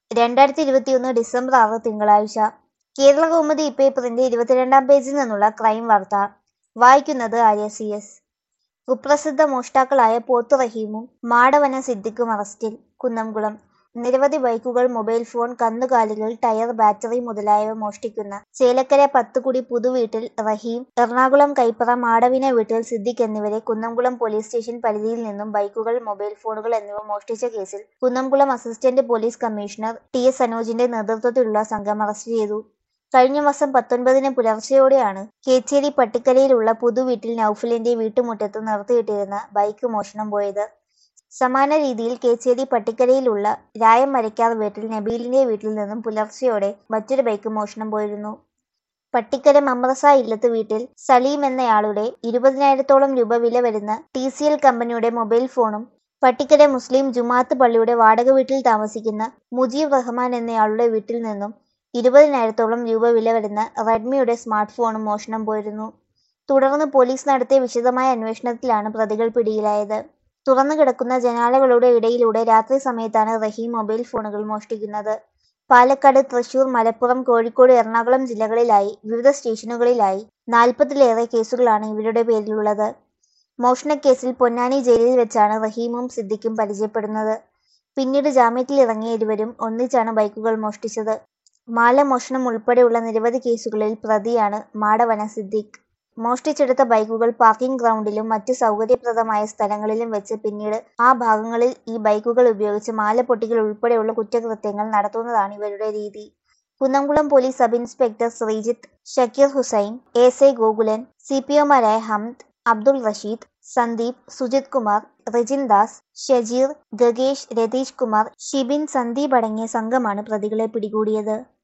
രണ്ടായിരത്തി ഇരുപത്തിയൊന്ന് ഡിസംബർ ആറ് തിങ്കളാഴ്ച കേരള കൗമുദി ഇപ്പേപ്പറിന്റെ ഇരുപത്തിരണ്ടാം പേജിൽ നിന്നുള്ള ക്രൈം വാർത്ത വായിക്കുന്നത് ആര്യ സി എസ് കുപ്രസിദ്ധ മോഷ്ടാക്കളായ പോത്തു റഹീമും മാടവന സിദ്ദിഖും അറസ്റ്റിൽ കുന്നംകുളം നിരവധി ബൈക്കുകൾ മൊബൈൽ ഫോൺ കന്നുകാലികൾ ടയർ ബാറ്ററി മുതലായവ മോഷ്ടിക്കുന്ന ചേലക്കര പത്തുകുടി പുതുവീട്ടിൽ റഹീം എറണാകുളം കൈപ്പറ മാടവിന വീട്ടിൽ സിദ്ദിഖ് എന്നിവരെ കുന്നംകുളം പോലീസ് സ്റ്റേഷൻ പരിധിയിൽ നിന്നും ബൈക്കുകൾ മൊബൈൽ ഫോണുകൾ എന്നിവ മോഷ്ടിച്ച കേസിൽ Kunnamkulam assistant police commissioner T S സനോജിന്റെ നേതൃത്വത്തിലുള്ള സംഘം അറസ്റ്റ് ചെയ്തു കഴിഞ്ഞ മാസം പത്തൊൻപതിന് പുലർച്ചെയോടെയാണ് കേച്ചേരി പട്ടിക്കരയിലുള്ള പുതുവീട്ടിൽ നൌഫലിന്റെ വീട്ടുമുറ്റത്ത് നിർത്തിയിട്ടിരുന്ന ബൈക്ക് മോഷണം പോയത് സമാന രീതിയിൽ കേച്ചേരി പട്ടിക്കരയിലുള്ള രായം മരക്കാർ വീട്ടിൽ നബീലിന്റെ വീട്ടിൽ നിന്നും പുലർച്ചെയോടെ മറ്റൊരു ബൈക്ക് മോഷണം പോയിരുന്നു പട്ടിക്കര മമ്രസ ഇല്ലത്ത് വീട്ടിൽ സലീം എന്നയാളുടെ ഇരുപതിനായിരത്തോളം രൂപ വില വരുന്ന ടി സി എൽ കമ്പനിയുടെ മൊബൈൽ ഫോണും പട്ടിക്കര മുസ്ലിം ജുമാത്ത് പള്ളിയുടെ വാടക വീട്ടിൽ താമസിക്കുന്ന മുജീബ് റഹ്മാൻ എന്നയാളുടെ വീട്ടിൽ നിന്നും ഇരുപതിനായിരത്തോളം രൂപ വില വരുന്ന റെഡ്മിയുടെ സ്മാർട്ട് ഫോണും മോഷണം പോയിരുന്നു തുടർന്ന് പോലീസ് നടത്തിയ വിശദമായ അന്വേഷണത്തിലാണ് പ്രതികൾ പിടിയിലായത് തുറന്നു കിടക്കുന്ന ജനാലകളുടെ ഇടയിലൂടെ രാത്രി സമയത്താണ് റഹീം മൊബൈൽ ഫോണുകൾ മോഷ്ടിക്കുന്നത് പാലക്കാട് തൃശൂർ മലപ്പുറം കോഴിക്കോട് എറണാകുളം ജില്ലകളിലായി വിവിധ സ്റ്റേഷനുകളിലായി നാൽപ്പതിലേറെ കേസുകളാണ് ഇവരുടെ പേരിലുള്ളത് മോഷണക്കേസിൽ പൊന്നാനി ജയിലിൽ വെച്ചാണ് റഹീമും സിദ്ദിഖും പരിചയപ്പെടുന്നത് പിന്നീട് ജാമ്യത്തിൽ ഇറങ്ങിയ ഇരുവരും ഒന്നിച്ചാണ് ബൈക്കുകൾ മോഷ്ടിച്ചത് മാല മോഷണം ഉൾപ്പെടെയുള്ള നിരവധി കേസുകളിൽ പ്രതിയാണ് മാടവന സിദ്ദിഖ് മോഷ്ടിച്ചെടുത്ത ബൈക്കുകൾ പാർക്കിംഗ് ഗ്രൗണ്ടിലും മറ്റ് സൗകര്യപ്രദമായ സ്ഥലങ്ങളിലും വെച്ച് പിന്നീട് ആ ഭാഗങ്ങളിൽ ഈ ബൈക്കുകൾ ഉപയോഗിച്ച് മാല പൊട്ടിക്കൽ ഉൾപ്പെടെയുള്ള കുറ്റകൃത്യങ്ങൾ നടത്തുന്നതാണ് ഇവരുടെ രീതി Kunnamkulam police sub inspector Sreejith Shakeer Hussain S I Gokulan C P ഒമാരായ ഹംദ് അബ്ദുൾ റഷീദ് സന്ദീപ് സുജിത് കുമാർ റിജിൻ ദാസ് ഷജീർ ഗഗേഷ് രതീഷ് കുമാർ ഷിബിൻ സന്ദീപ് അടങ്ങിയ സംഘമാണ് പ്രതികളെ പിടികൂടിയത്